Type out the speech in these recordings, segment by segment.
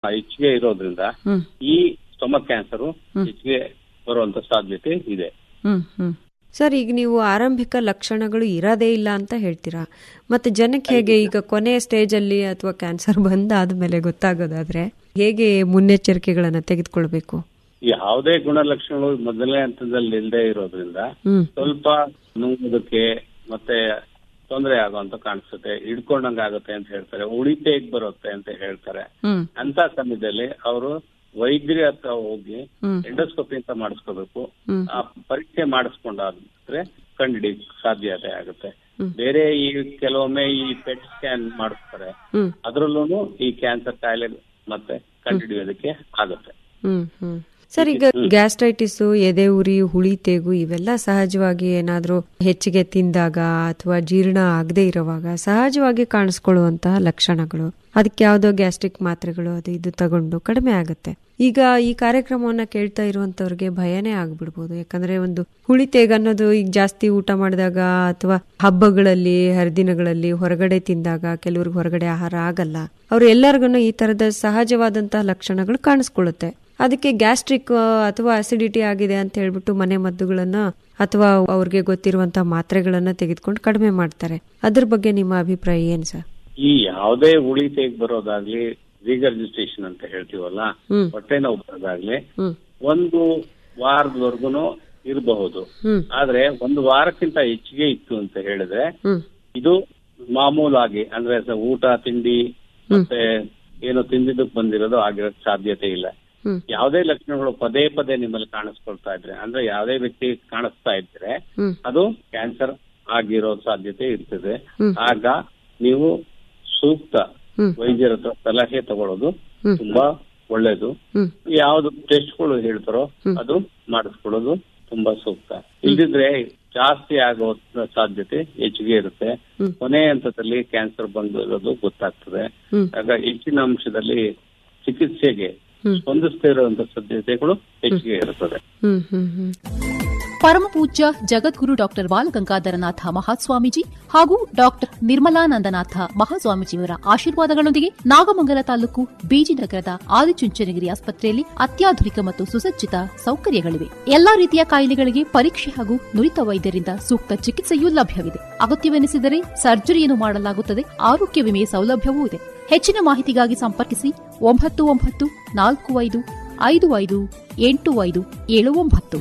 ಹೆಚ್ಚಿಗೆ ಇರೋದ್ರಿಂದ ಹ್ಮ್ ಈ ಸ್ಟೊಮಕ್ ಕ್ಯಾನ್ಸರ್ ಹೆಚ್ಚಿಗೆ ಬರುವಂತ ಸಾಧ್ಯತೆ ಇದೆ ಹ್ಮ್ ಹ್ಮ್ ಸರ್ ಈಗ ನೀವು ಆರಂಭಿಕ ಲಕ್ಷಣಗಳು ಇರೋದೇ ಇಲ್ಲ ಅಂತ ಹೇಳ್ತೀರಾ ಮತ್ತೆ ಜನಕ್ಕೆ ಹೇಗೆ ಈಗ ಕೊನೆ ಸ್ಟೇಜ್ ಅಲ್ಲಿ ಅಥವಾ ಕ್ಯಾನ್ಸರ್ ಬಂದಾದ್ಮೇಲೆ ಗೊತ್ತಾಗೋದಾದ್ರೆ ಹೇಗೆ ಮುನ್ನೆಚ್ಚರಿಕೆಗಳನ್ನ ತೆಗೆದುಕೊಳ್ಬೇಕು ಯಾವುದೇ ಗುಣಲಕ್ಷಣಗಳು ಮೊದಲನೇ ಹಂತದಲ್ಲಿ ಇಲ್ಲದೆ ಇರೋದ್ರಿಂದ ಹ್ಮ್ ಸ್ವಲ್ಪ ನುಂಗೋದಕ್ಕೆ ಮತ್ತೆ ತೊಂದರೆ ಆಗುವಂತ ಕಾಣಿಸುತ್ತೆ ಹಿಡ್ಕೊಂಡಂಗ ಆಗುತ್ತೆ ಅಂತ ಹೇಳ್ತಾರೆ ಉಳಿತೇಗ್ ಬರುತ್ತೆ ಅಂತ ಹೇಳ್ತಾರೆ ಹ್ಮ್ ಅಂತ ಸಮಯದಲ್ಲಿ ಅವರು ವೈದ್ಯರ ಹತ್ರ ಹೋಗಿ ಹ್ಮ್. ಎಂಡೋಸ್ಕೋಪಿ ಅಂತ ಮಾಡಿಸ್ಕೋಬೇಕು ಹ್ಮ್. ಆ ಪರೀಕ್ಷೆ ಮಾಡಿಸ್ಕೊಂಡಾದ್ರೆ ಕಂಡುಹಿಡಿ ಸಾಧ್ಯತೆ ಆಗುತ್ತೆ ಹ್ಮ್. ಬೇರೆ ಈ ಕೆಲವೊಮ್ಮೆ ಈ ಪೆಟ್ ಸ್ಕ್ಯಾನ್ ಮಾಡಿಸ್ತಾರೆ ಹ್ಮ್ ಅದ್ರಲ್ಲೂ ಈ ಕ್ಯಾನ್ಸರ್ ಕಾಯಿಲೆ ಮತ್ತೆ ಕಂಡುಹಿಡಿಯೋದಕ್ಕೆ ಆಗುತ್ತೆ ಹ್ಮ್ ಹ್ಮ್ ಸರ್ ಈಗ ಗ್ಯಾಸ್ಟ್ರೈಟಿಸ್ ಎದೆ ಉರಿ ಹುಳಿ ತೇಗು ಇವೆಲ್ಲ ಸಹಜವಾಗಿ ಏನಾದ್ರೂ ಹೆಚ್ಚಿಗೆ ತಿಂದಾಗ ಅಥವಾ ಜೀರ್ಣ ಆಗದೆ ಇರುವಾಗ ಸಹಜವಾಗಿ ಕಾಣಿಸ್ಕೊಳ್ಳುವಂತಹ ಲಕ್ಷಣಗಳು ಅದಕ್ಕೆ ಯಾವ್ದೋ ಗ್ಯಾಸ್ಟ್ರಿಕ್ ಮಾತ್ರೆಗಳು ಅದು ಇದು ತಗೊಂಡು ಕಡಿಮೆ ಆಗುತ್ತೆ ಈಗ ಈ ಕಾರ್ಯಕ್ರಮವನ್ನ ಕೇಳ್ತಾ ಇರುವಂತವ್ರಿಗೆ ಭಯನೇ ಆಗ್ಬಿಡ್ಬೋದು ಯಾಕಂದ್ರೆ ಒಂದು ಹುಳಿ ತೇಗ ಅನ್ನೋದು ಈಗ ಜಾಸ್ತಿ ಊಟ ಮಾಡಿದಾಗ ಅಥವಾ ಹಬ್ಬಗಳಲ್ಲಿ ಹರಿದಿನಗಳಲ್ಲಿ ಹೊರಗಡೆ ತಿಂದಾಗ ಕೆಲವ್ರಿಗೆ ಹೊರಗಡೆ ಆಹಾರ ಆಗಲ್ಲ ಅವ್ರು ಎಲ್ಲರಿಗೂ ಈ ತರದ ಸಹಜವಾದಂತಹ ಲಕ್ಷಣಗಳು ಕಾಣಿಸ್ಕೊಳ್ಳುತ್ತೆ ಅದಕ್ಕೆ ಗ್ಯಾಸ್ಟ್ರಿಕ್ ಅಥವಾ ಅಸಿಡಿಟಿ ಆಗಿದೆ ಅಂತ ಹೇಳ್ಬಿಟ್ಟು ಮನೆ ಮದ್ದುಗಳನ್ನ ಅಥವಾ ಅವ್ರಿಗೆ ಗೊತ್ತಿರುವಂತಹ ಮಾತ್ರೆಗಳನ್ನ ತೆಗೆದುಕೊಂಡು ಕಡಿಮೆ ಮಾಡ್ತಾರೆ ಅದ್ರ ಬಗ್ಗೆ ನಿಮ್ಮ ಅಭಿಪ್ರಾಯ ಏನ್ ಸರ್ ಈ ಯಾವುದೇ ಉಳಿತೇಗ್ ಬರೋದಾಗ್ಲಿ ರಿಗರ್ಜಿಸ್ಟ್ರೇಷನ್ ಅಂತ ಹೇಳ್ತೀವಲ್ಲ ಹ್ಮ್. ಹೊಟ್ಟೆ ನೋವು ಬರೋದಾಗ್ಲಿ ಹ್ಮ್ ಒಂದು ವಾರದವರೆಗೂ ಇರಬಹುದು ಹ್ಮ್ ಆದ್ರೆ ಒಂದು ವಾರಕ್ಕಿಂತ ಹೆಚ್ಚಿಗೆ ಇತ್ತು ಅಂತ ಹೇಳಿದ್ರೆ ಹ್ಮ್ ಇದು ಮಾಮೂಲಾಗಿ ಅಂದ್ರೆ ಸ- ಊಟ ತಿಂಡಿ ಮತ್ತೆ ಏನು ತಿಂದಿದ್ದಕ್ಕೆ ಬಂದಿರೋದು ಆಗಿರೋಕ್ ಸಾಧ್ಯತೆ ಇಲ್ಲ ಹ್ಮ್ ಯಾವುದೇ ಲಕ್ಷಣಗಳು ಪದೇ ಪದೇ ನಿಮ್ಮಲ್ಲಿ ಕಾಣಿಸ್ಕೊಳ್ತಾ ಇದ್ರೆ ಅಂದ್ರೆ ಯಾವುದೇ ವ್ಯಕ್ತಿ ಕಾಣಿಸ್ತಾ ಇದ್ರೆ ಹ್ಮ್ ಅದು ಕ್ಯಾನ್ಸರ್ ಆಗಿರೋ ಸಾಧ್ಯತೆ ಇರ್ತದೆ ಹ್ಮ್. ಆಗ ನೀವು ಸೂಕ್ತ ಹ್ಮ್. ವೈದ್ಯರ ಹತ್ರ ಸಲಹೆ ತಗೊಳ್ಳೋದು ಹ್ಮ್. ತುಂಬಾ ಒಳ್ಳೇದು ಹ್ಮ್ ಯಾವ್ದು ಟೆಸ್ಟ್ಗಳು ಹೇಳ್ತಾರೋ ಅದು ಮಾಡಿಸ್ಕೊಳ್ಳೋದು ತುಂಬಾ ಸೂಕ್ತ ಇಲ್ದಿದ್ರೆ ಜಾಸ್ತಿ ಆಗೋ ಸಾಧ್ಯತೆ ಹೆಚ್ಚಿಗೆ ಇರುತ್ತೆ ಹ್ಮ್. ಕೊನೆ ಹಂತದಲ್ಲಿ ಕ್ಯಾನ್ಸರ್ ಬಂದಿರೋದು ಗೊತ್ತಾಗ್ತದೆ ಹ್ಮ್. ಆಗ ಹೆಚ್ಚಿನ ಅಂಶದಲ್ಲಿ ಚಿಕಿತ್ಸೆಗೆ ಹ್ಮ್. ಸ್ಪಂದಿಸ್ತಾ ಇರುವಂತ ಸಾಧ್ಯತೆಗಳು ಹೆಚ್ಚಿಗೆ ಇರುತ್ತದೆ ಹ್ಮ್ ಹ್ಮ್ ಹ್ಮ್ ಪರಮಪೂಜ್ಯ ಜಗದ್ಗುರು ಡಾಕ್ಟರ್ ಬಾಲಗಂಗಾಧರನಾಥ ಮಹಾಸ್ವಾಮೀಜಿ ಹಾಗೂ ಡಾಕ್ಟರ್ ನಿರ್ಮಲಾನಂದನಾಥ ಮಹಾಸ್ವಾಮೀಜಿಯವರ ಆಶೀರ್ವಾದಗಳೊಂದಿಗೆ ನಾಗಮಂಗಲ ತಾಲೂಕು ಬೀಜಿನಗರದ ಆದಿಚುಂಚನಗಿರಿ ಆಸ್ಪತ್ರೆಯಲ್ಲಿ ಅತ್ಯಾಧುನಿಕ ಮತ್ತು ಸುಸಜ್ಜಿತ ಸೌಕರ್ಯಗಳಿವೆ ಎಲ್ಲಾ ರೀತಿಯ ಕಾಯಿಲೆಗಳಿಗೆ ಪರೀಕ್ಷೆ ಹಾಗೂ ನುರಿತ ವೈದ್ಯರಿಂದ ಸೂಕ್ತ ಚಿಕಿತ್ಸೆಯೂ ಲಭ್ಯವಿದೆ ಅಗತ್ಯವೆನಿಸಿದರೆ ಸರ್ಜರಿಯನ್ನು ಮಾಡಲಾಗುತ್ತದೆ ಆರೋಗ್ಯ ವಿಮೆ ಸೌಲಭ್ಯವೂ ಇದೆ ಹೆಚ್ಚಿನ ಮಾಹಿತಿಗಾಗಿ ಸಂಪರ್ಕಿಸಿ ಒಂಬತ್ತು ಒಂಬತ್ತು ನಾಲ್ಕು ಐದು ಐದು ಐದು ಎಂಟು ಐದು ಏಳು ಒಂಬತ್ತು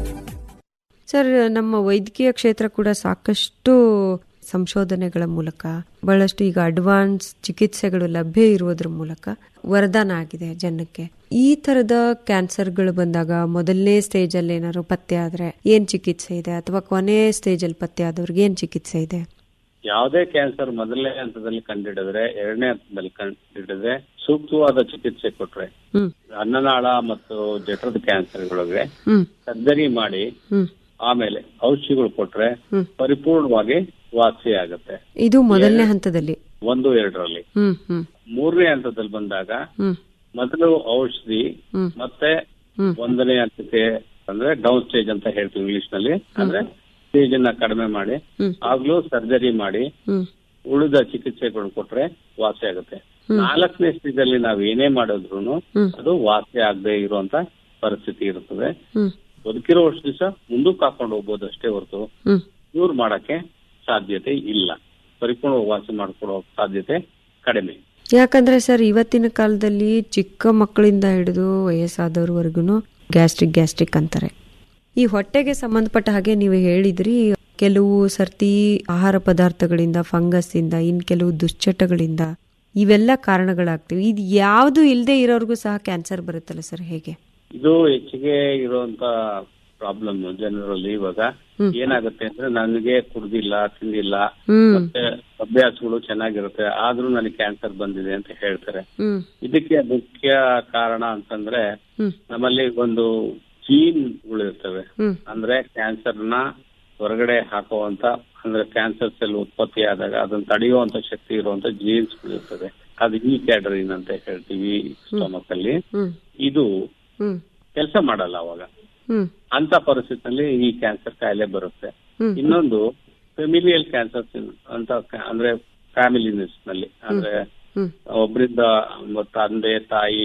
ಸರ್ ನಮ್ಮ ವೈದ್ಯಕೀಯ ಕ್ಷೇತ್ರ ಕೂಡ ಸಾಕಷ್ಟು ಸಂಶೋಧನೆಗಳ ಮೂಲಕ ಬಹಳಷ್ಟು ಈಗ ಅಡ್ವಾನ್ಸ್ ಚಿಕಿತ್ಸೆಗಳು ಲಭ್ಯ ಇರುವುದರ ಮೂಲಕ ವರದಾನ ಆಗಿದೆ ಜನಕ್ಕೆ ಈ ತರದ ಕ್ಯಾನ್ಸರ್ಗಳು ಬಂದಾಗ ಮೊದಲನೇ ಸ್ಟೇಜ್ ಅಲ್ಲಿ ಏನಾದ್ರು ಪತ್ತೆ ಆದ್ರೆ ಏನ್ ಚಿಕಿತ್ಸೆ ಇದೆ ಅಥವಾ ಕೊನೆ ಸ್ಟೇಜ್ ಅಲ್ಲಿ ಪತ್ತೆ ಆದವ್ರಿಗೆ ಏನ್ ಚಿಕಿತ್ಸೆ ಇದೆ ಯಾವುದೇ ಕ್ಯಾನ್ಸರ್ ಮೊದಲನೇ ಹಂತದಲ್ಲಿ ಕಂಡಿಡಿದ್ರೆ ಎರಡನೇ ಹಂತದಲ್ಲಿ ಕಂಡಿಡಿದ್ರೆ ಸೂಕ್ತವಾದ ಚಿಕಿತ್ಸೆ ಕೊಟ್ರೆ ಹ್ಮ್ ಅನ್ನನಾಳ ಮತ್ತು ಜಠರದ ಕ್ಯಾನ್ಸರ್ಗಳಿಗೆ ಹ್ಮ್ ಸರ್ಜರಿ ಮಾಡಿ ಹ್ಮ್ ಆಮೇಲೆ ಔಷಧಿಗಳು ಕೊಟ್ರೆ ಹ್ಮ್. ಪರಿಪೂರ್ಣವಾಗಿ ವಾಸಿ ಆಗುತ್ತೆ ಇದು ಮೊದಲನೇ ಹಂತದಲ್ಲಿ ಒಂದು ಎರಡರಲ್ಲಿ ಹ್ಮ್ ಹ್ಮ್ ಮೂರನೇ ಹಂತದಲ್ಲಿ ಬಂದಾಗ ಹ್ಮ್ ಮೊದಲು ಔಷಧಿ ಹ್ಮ್. ಮತ್ತೆ ಹ್ಮ್. ಒಂದನೇ ಹಂತಕ್ಕೆ ಅಂದ್ರೆ ಡೌನ್ ಸ್ಟೇಜ್ ಅಂತ ಹೇಳ್ತೀವಿ ಇಂಗ್ಲಿಷ್ ನಲ್ಲಿ ಅಂದ್ರೆ ಸ್ಟೇಜ್ ಅನ್ನ ಕಡಿಮೆ ಮಾಡಿ ಹ್ಮ್. ಆಗ್ಲೂ ಸರ್ಜರಿ ಮಾಡಿ ಹ್ಮ್ ಉಳಿದ ಚಿಕಿತ್ಸೆಗಳು ಕೊಟ್ರೆ ವಾಸಿ ಆಗುತ್ತೆ ನಾಲ್ಕನೇ ಸ್ಟೇಜ್ ಅಲ್ಲಿ ನಾವ್ ಏನೇ ಮಾಡಿದ್ರು ಹ್ಮ್. ಅದು ವಾಸಿ ಆಗದೆ ಇರುವಂತ ಪರಿಸ್ಥಿತಿ ಇರುತ್ತದೆ ಹ್ಮ್ ಬದುಕಿರೋ ವರ್ಷ ದಿವಸ ಮುಂದಕ್ಕೆ ಹಾಕೊಂಡು ಹೋಗ್ಬೋದು ಅಷ್ಟೇ ಹೊರತು ಹ್ಮ್ ಕ್ಯೂರ್ ಮಾಡಕ್ಕೆ ಸಾಧ್ಯತೆ ಇಲ್ಲ ಪರಿಪೂರ್ಣ ವಾಸಿ ಮಾಡ್ಕೊಡೋ ಸಾಧ್ಯತೆ ಕಡಿಮೆ ಯಾಕಂದ್ರೆ ಸರ್ ಇವತ್ತಿನ ಕಾಲದಲ್ಲಿ ಚಿಕ್ಕ ಮಕ್ಕಳಿಂದ ಹಿಡಿದು ವಯಸ್ಸಾದವ್ರವರೆಗೂ ಗ್ಯಾಸ್ಟ್ರಿಕ್ ಗ್ಯಾಸ್ಟ್ರಿಕ್ ಅಂತಾರೆ ಈ ಹೊಟ್ಟೆಗೆ ಸಂಬಂಧಪಟ್ಟ ಹಾಗೆ ನೀವು ಹೇಳಿದ್ರಿ ಕೆಲವು ಸರ್ತಿ ಆಹಾರ ಪದಾರ್ಥಗಳಿಂದ ಫಂಗಸ್ ಇಂದ ಇನ್ ಕೆಲವು ದುಶ್ಚಟಗಳಿಂದ ಇವೆಲ್ಲ ಕಾರಣಗಳಾಗ್ತಿವೆ ಇದು ಯಾವುದು ಇಲ್ಲದೆ ಇರೋರ್ಗೂ ಸಹ ಕ್ಯಾನ್ಸರ್ ಬರುತ್ತಲ್ಲ ಸರ್ ಹೇಗೆ ಇದು ಹೆಚ್ಚಿಗೆ ಇರುವಂತ ಪ್ರಾಬ್ಲಮ್ ಜನರಲ್ಲಿ ಇವಾಗ ಏನಾಗುತ್ತೆ ಅಂದ್ರೆ ನನಗೆ ಕುಡ್ದಿಲ್ಲ ತಿಂದಿಲ್ಲ ಹ್ಮ್ ಮತ್ತೆ ಅಭ್ಯಾಸಗಳು ಚೆನ್ನಾಗಿರುತ್ತೆ ಆದ್ರೂ ನನಗೆ ಕ್ಯಾನ್ಸರ್ ಬಂದಿದೆ ಅಂತ ಹೇಳ್ತಾರೆ ಹ್ಮ್ ಇದಕ್ಕೆ ಮುಖ್ಯ ಕಾರಣ ಅಂತಂದ್ರೆ ಹ್ಮ್ ನಮ್ಮಲ್ಲಿ ಒಂದು ಜೀನ್ ಇರ್ತವೆ ಹ್ಮ್ ಅಂದ್ರೆ ಕ್ಯಾನ್ಸರ್ ನ ಹೊರಗಡೆ ಹಾಕುವಂತ ಅಂದ್ರೆ ಕ್ಯಾನ್ಸರ್ ಸೆಲ್ ಉತ್ಪತ್ತಿ ಆದಾಗ ಅದನ್ನ ತಡೆಯುವಂತ ಶಕ್ತಿ ಇರುವಂತ ಜೀನ್ಸ್ ಇರ್ತದೆ ಅದು ಈ ಕ್ಯಾಟರಿನ್ ಅಂತ ಹೇಳ್ತೀವಿ ಸ್ಟೊಮಕ್ ಅಲ್ಲಿ ಹ್ಮ್ ಇದು ಹ್ಮ್ ಕೆಲಸ ಮಾಡಲ್ಲ ಅವಾಗ ಹ್ಮ್ ಅಂತ ಪರಿಸ್ಥಿತಿನಲ್ಲಿ ಈ ಕ್ಯಾನ್ಸರ್ ಕಾಯಿಲೆ ಬರುತ್ತೆ ಹ್ಮ್ ಇನ್ನೊಂದು ಫೆಮಿಲಿಯಲ್ ಕ್ಯಾನ್ಸರ್ ಅಂತ ಕ- ಅಂದ್ರೆ ಫ್ಯಾಮಿಲಿನೆಸ್ ನಲ್ಲಿ ಅಂದ್ರೆ ಹ್ಮ್ ಒಬ್ರಿಂದ ಮ- ತಂದೆ ತಾಯಿ